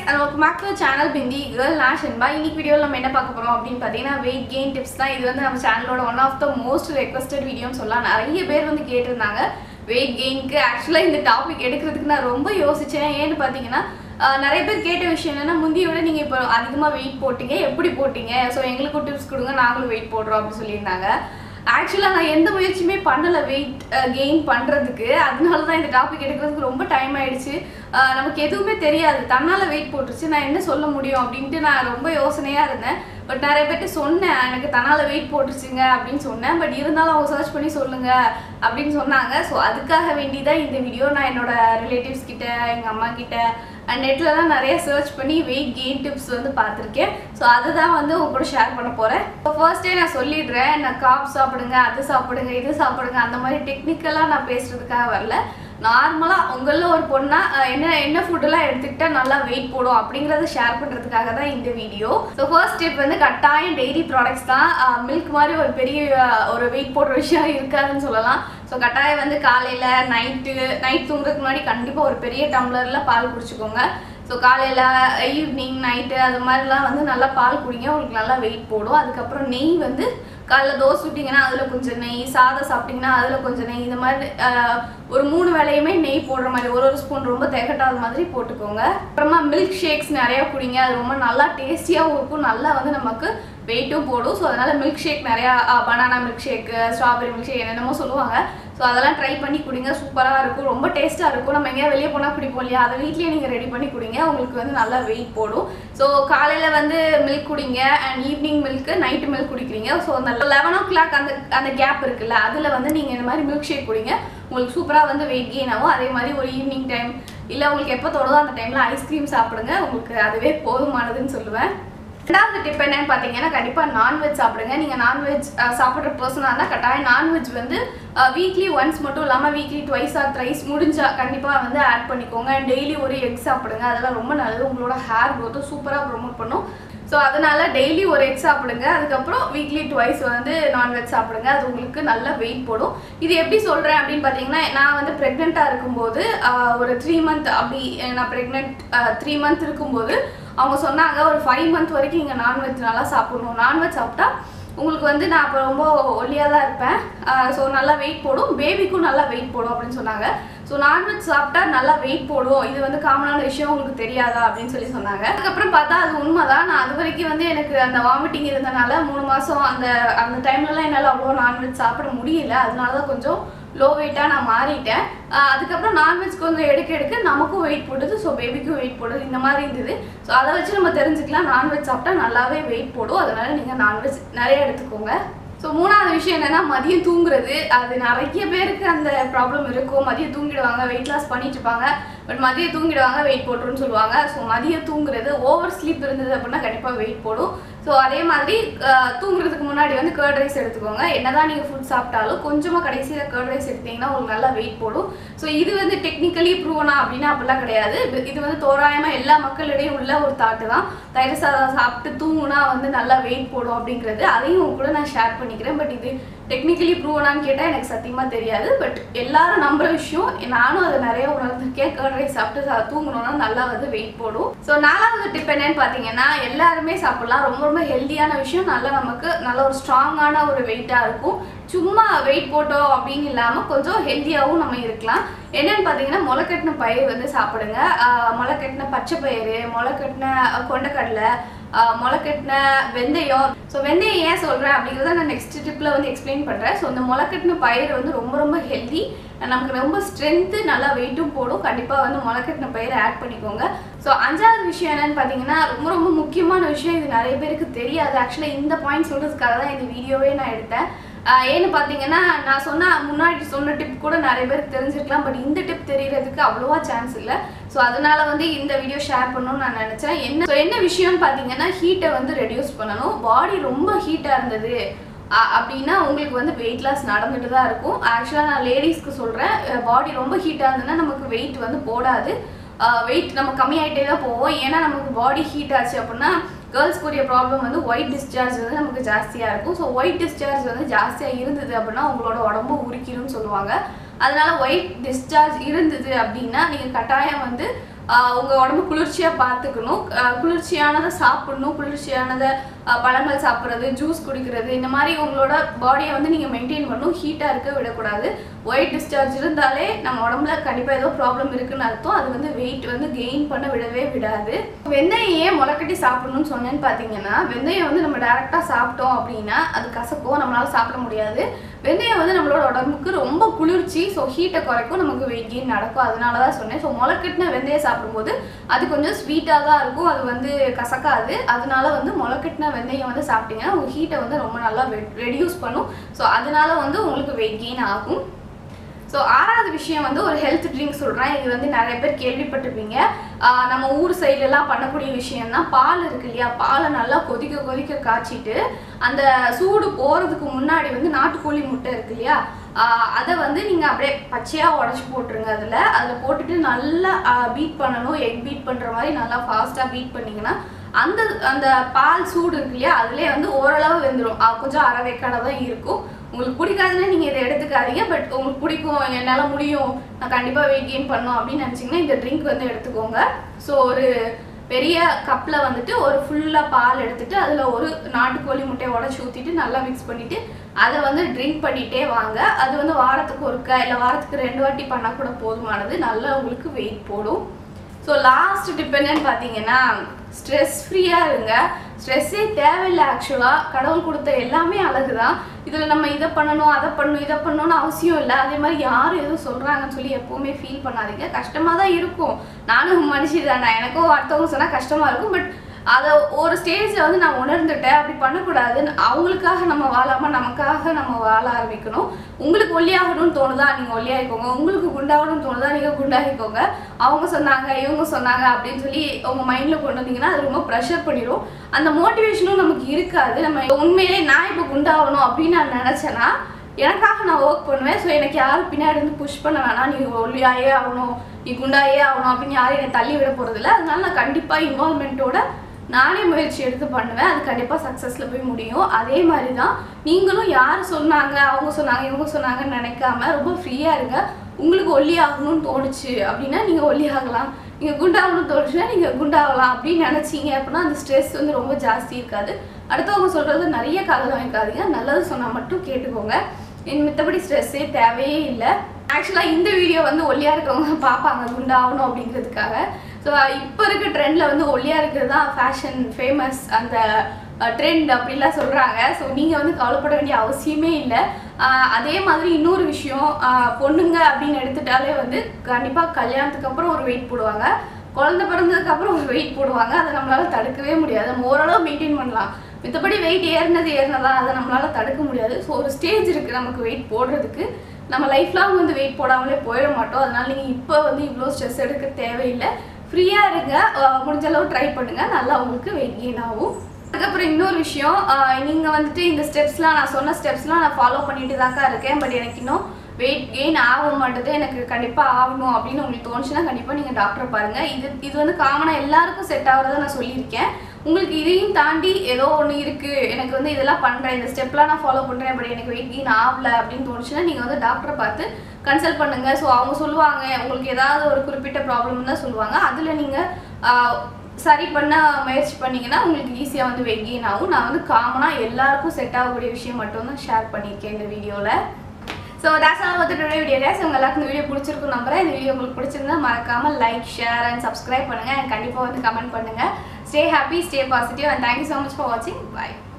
and welcome back to channel Bindi girl நான் ஷென்பா இன்னைக்கு வீடியோவில் நம்ம என்ன பார்க்க போகிறோம் அப்படின்னு பார்த்தீங்கன்னா வெயிட் கெயின் டிப்ஸ் தான் இது வந்து நம்ம சேனலோட one of the most requested வீடியோன்னு சொல்லலாம் நிறைய பேர் வந்து கேட்டிருந்தாங்க வெயிட் கெயினுக்கு ஆக்சுவலாக இந்த டாபிக் எடுக்கிறதுக்கு நான் ரொம்ப யோசித்தேன் ஏன்னு பார்த்தீங்கன்னா ஆஹ், நிறைய பேர் கேட்ட விஷயம் என்னன்னா முந்திய விட நீங்கள் இப்போ அதிகமாக வெயிட் போட்டீங்க எப்படி போட்டீங்க ஸோ எங்களுக்கும் டிப்ஸ் கொடுங்க நாங்களும் வெயிட் போடுறோம் அப்படின்னு சொல்லியிருந்தாங்க ஆக்சுவலாக நான் எந்த முயற்சியுமே பண்ணலை வெயிட் கெயின் பண்ணுறதுக்கு அதனால தான் இந்த டாபிக் எடுக்கிறதுக்கு ரொம்ப டைம் ஆயிடுச்சு அஹ் நமக்கு எதுவுமே தெரியாது தன்னால் வெயிட் போட்டுருச்சு நான் என்ன சொல்ல முடியும் அப்படின்ட்டு நான் ரொம்ப யோசனையாக இருந்தேன் பட் நிறைய பேர்ட்டு சொன்னேன் எனக்கு தன்னால் வெயிட் போட்டுருச்சுங்க அப்படின்னு சொன்னேன் பட் இருந்தாலும் அவங்க சர்ச் பண்ணி சொல்லுங்க அப்படின்னு சொன்னாங்க ஸோ அதுக்காக வேண்டி தான் இந்த வீடியோ நான் என்னோட ரிலேட்டிவ்ஸ் கிட்ட எங்கள் அம்மா கிட்ட அண்ட் நெட்லலாம் நிறைய சர்ச் பண்ணி வெயிட் கெயின் டிப்ஸ் வந்து பார்த்துருக்கேன் ஸோ அதுதான் வந்து உங்க கூட ஷேர் பண்ண போகிறேன் ஸோ ஃபர்ஸ்டே நான் சொல்லிடுறேன் நான் காப் சாப்பிடுங்க அது சாப்பிடுங்க இது சாப்பிடுங்க அந்த மாதிரி டெக்னிக்கலாக நான் பேசுறதுக்காக வரல நார்மலாக உங்களில் ஒரு பொண்ணா அஹ், என்ன என்ன ஃபுட்டெல்லாம் எடுத்துக்கிட்டா நல்லா வெயிட் போடும் அப்படிங்கிறத ஷேர் பண்ணுறதுக்காக தான் இந்த வீடியோ ஸோ ஃபர்ஸ்ட் ஸ்டெப் வந்து கட்டாயம் டெய்ரி ப்ராடக்ட்ஸ் தான் மில்க் மாதிரி ஒரு பெரிய அஹ், ஒரு வெயிட் போடுற விஷயம் இருக்காதுன்னு சொல்லலாம் ஸோ கட்டாயம் வந்து காலையில் நைட்டு நைட் தூங்குறதுக்கு முன்னாடி கண்டிப்பாக ஒரு பெரிய டம்ளரில் பால் குடிச்சுக்கோங்க ஸோ காலையில் ஈவினிங் நைட்டு அது மாதிரிலாம் வந்து நல்லா பால் குடிங்க உங்களுக்கு நல்லா வெயிட் போடும் அதுக்கப்புறம் நெய் வந்து காலைல தோசை சுட்டிங்கன்னா அதில் கொஞ்சம் நெய் சாதம் சாப்பிட்டிங்கன்னா அதில் கொஞ்சம் நெய் இந்த மாதிரி ஆஹ், ஒரு மூணு வேளையுமே நெய் போடுற மாதிரி ஒரு ஒரு ஸ்பூன் ரொம்ப திகட்டாத மாதிரி போட்டுக்கோங்க அப்புறமா மில்க் ஷேக்ஸ் நிறையா குடிங்க அது ரொம்ப நல்லா டேஸ்டியாகவும் இருக்கும் நல்லா வந்து நமக்கு வெயிட்டும் போடும் ஸோ அதனால் மில்க் ஷேக் நிறையா banana milk shake strawberry milk shake என்னென்னமோ சொல்லுவாங்க ஸோ அதெல்லாம் ட்ரை பண்ணி குடிங்க சூப்பராக இருக்கும் ரொம்ப டேஸ்ட்டாக இருக்கும் நம்ம எங்கேயா வெளியே போனால் குடிப்போம் இல்லையா அதை வீட்லேயே நீங்கள் ரெடி பண்ணி குடிங்க உங்களுக்கு வந்து நல்லா வெயிட் போடும் ஸோ காலையில் வந்து மில்க் குடிங்க and evening milk night milk குடிக்கிறீங்க ஸோ அந்த லெவன் ஓ கிளாக் அந்த அந்த கேப் இருக்குல்ல அதில் வந்து நீங்கள் இந்த மாதிரி மில்க் ஷேக் குடிங்க உங்களுக்கு சூப்பராக வந்து வெயிட் கெயின் ஆகும் அதே மாதிரி ஒரு ஈவினிங் டைம் இல்லை உங்களுக்கு எப்போ தோணுதோ அந்த டைமில் ஐஸ்கிரீம் சாப்பிடுங்க உங்களுக்கு அதுவே போதுமானதுன்னு சொல்லுவேன் ரெண்டாவது டிப் என்னன்னு பார்த்தீங்கன்னா கண்டிப்பாக நான்வெஜ் சாப்பிடுங்க நீங்கள் நான்வெஜ் சாப்பிட்ற பர்சனாக இருந்தால் கட்டாயம் நான்வெஜ் வந்து வீக்லி ஒன்ஸ் மட்டும் இல்லாமல் வீக்லி ட்வைஸ் ஆர் த்ரைஸ் முடிஞ்சா கண்டிப்பாக வந்து ஆட் பண்ணிக்கோங்க டெய்லி ஒரு எக் சாப்பிடுங்க அதெல்லாம் ரொம்ப நல்லது உங்களோட ஹேர் க்ரோத்தை சூப்பராக ப்ரொமோட் பண்ணும் ஸோ அதனால டெய்லி ஒரு எக் சாப்பிடுங்க அதுக்கப்புறம் வீக்லி ட்வைஸ் வந்து நான்வெஜ் சாப்பிடுங்க அது உங்களுக்கு நல்ல வெயிட் போடும் இது எப்படி சொல்கிறேன் அப்படின்னு பார்த்தீங்கன்னா நான் வந்து ப்ரெக்னெண்ட்டாக இருக்கும்போது ஆஹ், ஒரு த்ரீ மந்த் அப்படி அஹ், நான் ப்ரெக்னென்ட் த்ரீ மந்த் இருக்கும்போது அவங்க சொன்னாங்க ஒரு ஃபைவ் மந்த் வரைக்கும் இங்கே நான்வெஜ் நல்லா சாப்பிடணும் நான்வெஜ் சாப்பிட்டா உங்களுக்கு வந்து நான் அப்போ ரொம்ப ஒல்லியாக தான் இருப்பேன் ஸோ நல்லா வெயிட் போடும் பேபிக்கும் நல்லா வெயிட் போடும் அப்படின்னு சொன்னாங்க ஸோ நான்வெஜ் சாப்பிட்டா நல்லா வெயிட் போடும் இது வந்து காமனான விஷயம் உங்களுக்கு தெரியாதா அப்படின்னு சொல்லி சொன்னாங்க அதுக்கப்புறம் பார்த்தா அது உண்மைதான் நான் அது வரைக்கும் வந்து எனக்கு அந்த வாமிட்டிங் இருந்தனால மூணு மாதம் அந்த அந்த டைம்லலாம் என்னால் அவ்வளோ நான்வெஜ் சாப்பிட முடியல அதனால தான் கொஞ்சம் லோ வெயிட்டாக நான் மாறிட்டேன் ஆஹ் அதுக்கப்புறம் நான்வெஜ் கொஞ்சம் எடுக்க எடுக்க நமக்கும் வெயிட் போடுது ஸோ பேபிக்கும் வெயிட் போடுது இந்த மாதிரி இருந்தது ஸோ அதை வச்சு நம்ம தெரிஞ்சுக்கலாம் நான்வெஜ் சாப்பிட்டா நல்லாவே வெயிட் போடும் அதனால நீங்கள் நான்வெஜ் நிறைய எடுத்துக்கோங்க ஸோ மூணாவது விஷயம் என்னன்னா மதியம் தூங்குறது அது நிறைய பேருக்கு அந்த ப்ராப்ளம் இருக்கும் மதியம் தூங்கிடுவாங்க வெயிட் லாஸ் பண்ணிட்டு இருப்பாங்க பட் மதியம் தூங்கிடுவாங்க வெயிட் போட்டுருன்னு சொல்லுவாங்க ஸோ மதியம் தூங்குறது ஓவர் ஸ்லீப் இருந்தது அப்படின்னா கண்டிப்பாக வெயிட் போடும் ஸோ அதே மாதிரி அஹ், தூங்குறதுக்கு முன்னாடி வந்து கேர்ட் ரைஸ் எடுத்துக்கோங்க என்னதான் நீங்கள் ஃபுட் சாப்பிட்டாலும் கொஞ்சமாக கடைசியில் கேர்ட் ரைஸ் எடுத்தீங்கன்னா உங்களுக்கு நல்லா வெயிட் போடும் ஸோ இது வந்து டெக்னிக்கலி ப்ரூவனா அப்படின்னா அப்படிலாம் கிடையாது இது- இது வந்து தோராயமாக எல்லா மக்களிடையும் உள்ள ஒரு தாட்டு தான் தயிர் சாதம் சாப்பிட்டு தூங்குனா வந்து நல்லா வெயிட் போடும் அப்படிங்கிறது அதையும் உங்க கூட நான் ஷேர் பண்ணிக்கிறேன் பட் இது டெக்னிக்கலி ப்ரூவனான்னு கேட்டால் எனக்கு சத்தியமாக தெரியாது பட் எல்லாரும் நம்புற விஷயம் நானும் அதை நிறைய உணர்ந்திருக்கேன் கேர்ட் ரைஸ் சாப்பிட்டு சா- தூங்கணும்னா நல்லா வந்து வெயிட் போடும் ஸோ நாலாவது டிப் என்னன்னு பார்த்தீங்கன்னா எல்லாருமே சாப்பிடலாம் ரொம்ப ரொம்ப ஹெல்தியான விஷயம் நல்லா நமக்கு நல்ல ஒரு ஸ்ட்ராங்கான ஒரு வெயிட்டாக இருக்கும் சும்மா வெயிட் போட்டோம் அப்படின்னு இல்லாமல் கொஞ்சம் ஹெல்த்தியாகவும் நம்ம இருக்கலாம் என்னன்னு பார்த்தீங்கன்னா முளைக்கட்டின பயிர் வந்து சாப்பிடுங்க ஆஹ் முளைக்கட்டின பச்சை பயிறு முளைக்கட்டின அஹ், கொண்டைக்கடலை ஆஹ், முளைக்கட்டின வெந்தயம் ஸோ வெந்தயம் ஏன் சொல்கிறேன் அப்படிங்கிறத நான் நெக்ஸ்ட் டிப்பில் வந்து எக்ஸ்பிளைன் பண்ணுறேன் ஸோ இந்த முளைக்கட்டின பயிர் வந்து ரொம்ப ரொம்ப ஹெல்தி நமக்கு ரொம்ப ஸ்ட்ரென்த்து நல்லா வெயிட்டும் போடும் கண்டிப்பாக வந்து முளைக்கட்டின பயிரை ஆட் பண்ணிக்கோங்க ஸோ அஞ்சாவது விஷயம் என்னன்னு பார்த்தீங்கன்னா ரொம்ப ரொம்ப முக்கியமான விஷயம் இது நிறைய பேருக்கு தெரியாது ஆக்சுவலாக இந்த பாயிண்ட் சொல்கிறதுக்காக தான் இந்த வீடியோவே நான் எடுத்தேன் ஆஹ் ஏன்னு பார்த்தீங்கன்னா நான் சொன்ன முன்னாடி சொன்ன டிப் கூட நிறைய பேருக்கு தெரிஞ்சிருக்கலாம் பட் இந்த டிப் தெரியறதுக்கு அவ்வளோவா சான்ஸ் இல்லை ஸோ அதனால வந்து இந்த வீடியோ ஷேர் பண்ணணும்னு நான் நினச்சேன் என்ன ஸோ என்ன விஷயம்னு பார்த்தீங்கன்னா ஹீட்டை வந்து ரெடியூஸ் பண்ணணும் பாடி ரொம்ப ஹீட்டாக இருந்தது அ- அப்படின்னா உங்களுக்கு வந்து வெயிட் லாஸ் நடந்துட்டு தான் இருக்கும் ஆக்சுவலாக நான் லேடிஸ்க்கு சொல்கிறேன் பாடி ரொம்ப ஹீட்டாக இருந்ததுன்னா நமக்கு வெயிட் வந்து போடாது வெயிட் நம்ம கம்மியாயிட்டே தான் போவோம் ஏன்னா நமக்கு பாடி ஹீட் ஆச்சு அப்படின்னா கேர்ள்ஸ்க்குரிய ப்ராப்ளம் வந்து ஒயிட் டிஸ்சார்ஜ் வந்து நமக்கு ஜாஸ்தியாக இருக்கும் ஸோ ஒயிட் டிஸ்சார்ஜ் வந்து ஜாஸ்தியாக இருந்தது அப்படின்னா உங்களோட உடம்பு உரிக்கணும்னு சொல்லுவாங்க அதனால ஒயிட் டிஸ்சார்ஜ் இருந்தது அப்படின்னா நீங்கள் கட்டாயம் வந்து ஆஹ் உங்க உடம்பு குளிர்ச்சியா பார்த்துக்கணும் ஆஹ் குளிர்ச்சியானதை சாப்பிடணும் குளிர்ச்சியானதை ஆஹ் பழங்கள் சாப்பிட்றது ஜூஸ் குடிக்கிறது இந்த மாதிரி உங்களோட பாடியை வந்து நீங்க மெயின்டைன் பண்ணணும் ஹீட்டா இருக்க விடக்கூடாது ஒயிட் டிஸ்சார்ஜ் இருந்தாலே நம்ம உடம்புல கண்டிப்பா ஏதோ ப்ராப்ளம் இருக்குன்னு அர்த்தம் அது வந்து வெயிட் வந்து கெயின் பண்ண விடவே விடாது வெந்தயம் ஏன் முளைக்கட்டி சாப்பிடணும்னு சொன்னேன்னு பார்த்தீங்கன்னா வெந்தயம் வந்து நம்ம டேரெக்டா சாப்பிட்டோம் அப்படின்னா அது கசக்கும் நம்மளால சாப்பிட முடியாது வெந்தயம் வந்து நம்மளோட உடம்புக்கு ரொம்ப குளிர்ச்சி ஸோ ஹீட்டை குறைக்கும் நமக்கு வெயிட் கெயின் நடக்கும் அதனால தான் சொன்னேன் ஸோ முளைக்கட்டின வெந்தயம் சாப்பிடும்போது அது கொஞ்சம் ஸ்வீட்டாக தான் இருக்கும் அது வந்து கசக்காது அதனால வந்து முளைக்கட்டின வெந்தயம் வந்து சாப்பிட்டீங்கன்னா உங்கள் ஹீட்டை வந்து ரொம்ப நல்லா ரெடியூஸ் பண்ணும் ஸோ அதனால வந்து உங்களுக்கு வெயிட் கெயின் ஆகும் ஸோ ஆறாவது விஷயம் வந்து ஒரு ஹெல்த் ட்ரிங்க் சொல்கிறேன் இது வந்து நிறைய பேர் கேள்விப்பட்டிருப்பீங்க ஆஹ் நம்ம ஊர் சைட்லலாம் பண்ணக்கூடிய விஷயம் தான் பால் இருக்கு இல்லையா பாலை நல்லா கொதிக்க கொதிக்க காய்ச்சிட்டு அந்த சூடு போகிறதுக்கு முன்னாடி வந்து நாட்டுக்கோழி முட்டை இருக்கு இல்லையா ஆஹ் அதை வந்து நீங்கள் அப்படியே பச்சையாக உடச்சி போட்டுருங்க அதில் அதில் போட்டுட்டு நல்லா பீட் பண்ணணும் எக் பீட் பண்ணுற மாதிரி நல்லா ஃபாஸ்ட்டாக பீட் பண்ணிங்கன்னா அந்த அந்த பால் சூடு இருக்கு இல்லையா அதுலேயே வந்து ஓரளவு வெந்துடும் ஆஹ் கொஞ்சம் அரை வேக்காட தான் இருக்கும் உங்களுக்கு பிடிக்காதுன்னா நீங்கள் இதை எடுத்துக்காதீங்க பட் உங்களுக்கு பிடிக்கும் என்னால் முடியும் நான் கண்டிப்பாக வெயிட் கெயின் பண்ணணும் அப்படின்னு நினச்சிங்கன்னா இந்த ட்ரிங்க் வந்து எடுத்துக்கோங்க ஸோ ஒரு பெரிய கப்பில் வந்துட்டு ஒரு ஃபுல்லாக பால் எடுத்துட்டு அதில் ஒரு நாட்டுக்கோழி முட்டையை உடச்சி ஊற்றிட்டு நல்லா மிக்ஸ் பண்ணிவிட்டு அதை வந்து ட்ரிங்க் பண்ணிகிட்டே வாங்க அது வந்து வாரத்துக்கு ஒருக்கா இல்லை வாரத்துக்கு ரெண்டு வாட்டி பண்ணால் கூட போதுமானது நல்லா உங்களுக்கு வெயிட் போடும் ஸோ லாஸ்ட் டிப் என்னன்னு பார்த்தீங்கன்னா ஸ்ட்ரெஸ் ஃப்ரீயாக இருங்க ஸ்ட்ரெஸ்ஸே தேவையில்லை ஆக்சுவலாக கடவுள் கொடுத்த எல்லாமே அழகு தான் இதில் நம்ம இதை பண்ணணும் அதை பண்ணணும் இதை பண்ணணும்னு அவசியம் இல்லை அதே மாதிரி யாரும் எதுவும் சொல்கிறாங்கன்னு சொல்லி எப்போவுமே ஃபீல் பண்ணாதீங்க கஷ்டமாக தான் இருக்கும் நானும் மனுஷி தானே எனக்கும் அடுத்தவங்க சொன்னால் கஷ்டமாக இருக்கும் பட் அதை ஒரு ஸ்டேஜில் வந்து நான் உணர்ந்துட்டேன் அப்படி பண்ணக்கூடாதுன்னு அவங்களுக்காக நம்ம வாழாமல் நமக்காக நம்ம வாழ ஆரம்பிக்கணும் உங்களுக்கு ஒல்லியாகணும்னு தோணுதா நீங்கள் ஒல்லியாகிக்கோங்க உங்களுக்கு குண்டாகணும்னு தோணுதா நீங்கள் குண்டாகிக்கோங்க அவங்க சொன்னாங்க இவங்க சொன்னாங்க அப்படின்னு சொல்லி உங்கள் மைண்டில் கொண்டு வந்தீங்கன்னா அது ரொம்ப ப்ரெஷர் பண்ணிடும் அந்த மோட்டிவேஷனும் நமக்கு இருக்காது நம்ம உண்மையிலே நான் இப்போ குண்டாகணும் அப்படின்னு நான் நினச்சேன்னா எனக்காக நான் ஒர்க் பண்ணுவேன் ஸோ எனக்கு யாரும் பின்னாடி இருந்து புஷ் பண்ண வேணாம் நீ ஒல்லியாயே ஆகணும் நீ குண்டாயே ஆகணும் அப்படின்னு யாரும் என்னை தள்ளி விட போகிறதில்ல அதனால நான் கண்டிப்பாக இன்வால்மெண்ட்டோட நானே முயற்சி எடுத்து பண்ணுவேன் அது கண்டிப்பாக சக்ஸஸில் போய் முடியும் அதே மாதிரி தான் நீங்களும் யார் சொன்னாங்க அவங்க சொன்னாங்க இவங்க சொன்னாங்கன்னு நினைக்காம ரொம்ப ஃப்ரீயாக இருங்க உங்களுக்கு ஒல்லி ஆகணும்னு தோணுச்சு அப்படின்னா நீங்கள் ஒல்லி ஆகலாம் நீங்கள் குண்டாகணும்னு தோணுச்சுன்னா நீங்கள் குண்டாகலாம் அப்படின்னு நினச்சிங்க அப்படின்னா அந்த ஸ்ட்ரெஸ் வந்து ரொம்ப ஜாஸ்தி இருக்காது அடுத்தவங்க சொல்கிறது நிறைய காதல் வாங்கிக்காதீங்க நல்லது சொன்னால் மட்டும் கேட்டுக்கோங்க என் மித்தபடி ஸ்ட்ரெஸ்ஸே தேவையே இல்லை ஆக்சுவலாக இந்த வீடியோ வந்து ஒல்லியாக இருக்கவங்க பார்ப்பாங்க குண்டாகணும் அப்படிங்கிறதுக்காக ஸோ இப்போ இருக்க ட்ரெண்டில் வந்து ஒல்லியாக இருக்கிறது தான் ஃபேஷன் ஃபேமஸ் அந்த ட்ரெண்ட் அப்படிலாம் சொல்கிறாங்க ஸோ நீங்கள் வந்து கவலைப்பட வேண்டிய அவசியமே இல்லை ஆஹ் அதே மாதிரி இன்னொரு விஷயம் ஆஹ் பொண்ணுங்க அப்படின்னு எடுத்துட்டாலே வந்து கண்டிப்பாக கல்யாணத்துக்கு அப்புறம் ஒரு வெயிட் போடுவாங்க குழந்தை பிறந்ததுக்கு அப்புறம் ஒரு வெயிட் போடுவாங்க அதை நம்மளால தடுக்கவே முடியாது நம்ம ஓரளவு மெயின்டைன் பண்ணலாம் மித்தபடி வெயிட் ஏறினது ஏறினதா அதை நம்மளால தடுக்க முடியாது ஸோ ஒரு ஸ்டேஜ் இருக்குது நமக்கு வெயிட் போடுறதுக்கு நம்ம லைஃப் லாங் வந்து வெயிட் போடாமலே போயிட மாட்டோம் அதனால நீங்கள் இப்போ வந்து இவ்வளோ ஸ்ட்ரெஸ் எடுக்க தேவையில்லை ஃப்ரீயாக இருங்க அஹ் முடிஞ்ச அளவு ட்ரை பண்ணுங்கள் நல்லா உங்களுக்கு வெயிட் கெயின் ஆகும் அதுக்கப்புறம் இன்னொரு விஷயம் நீங்கள் வந்துட்டு இந்த ஸ்டெப்ஸ்லாம் நான் சொன்ன ஸ்டெப்ஸ்லாம் நான் ஃபாலோ பண்ணிட்டு தாக்கா இருக்கேன் பட் எனக்கு இன்னும் வெயிட் கெயின் ஆக மாட்டேது எனக்கு கண்டிப்பாக ஆகணும் அப்படின்னு உங்களுக்கு தோணுச்சுன்னா கண்டிப்பாக நீங்கள் டாக்டரை பாருங்கள் இது இது வந்து காமனாக எல்லாருக்கும் செட் ஆகிறத நான் சொல்லியிருக்கேன் உங்களுக்கு இதையும் தாண்டி ஏதோ ஒன்று இருக்குது எனக்கு வந்து இதெல்லாம் பண்ணுறேன் இந்த ஸ்டெப்லாம் நான் ஃபாலோ பண்ணுறேன் பட் எனக்கு வெயிட் கெயின் ஆகல அப்படின்னு தோணுச்சுன்னா நீங்கள் வந்து டாக்டரை பார்த்து கன்சல்ட் பண்ணுங்கள் ஸோ அவங்க சொல்லுவாங்க உங்களுக்கு ஏதாவது ஒரு குறிப்பிட்ட ப்ராப்ளம் தான் சொல்லுவாங்க அதில் நீங்கள் சரி பண்ண முயற்சி பண்ணீங்கன்னா உங்களுக்கு ஈஸியாக வந்து வெயிட் கெயின் ஆகும் நான் வந்து காமனாக எல்லாருக்கும் செட் ஆகக்கூடிய விஷயம் மட்டும் தான் ஷேர் பண்ணியிருக்கேன் இந்த வீடியோவில் so that's all about the today video guys உங்க எல்லாருக்கும் இந்த வீடியோ பிடிச்சிருக்கும் நம்புறேன் இந்த வீடியோ உங்களுக்கு பிடிச்சிருந்தா மறக்காம லைக் ஷேர் அண்ட் சப்ஸ்கிரைப் பண்ணுங்க அண்ட் கண்டிப்பாக வந்து கமெண்ட் பண்ணுங்க stay happy stay positive and thank you so much for வாட்சிங் பை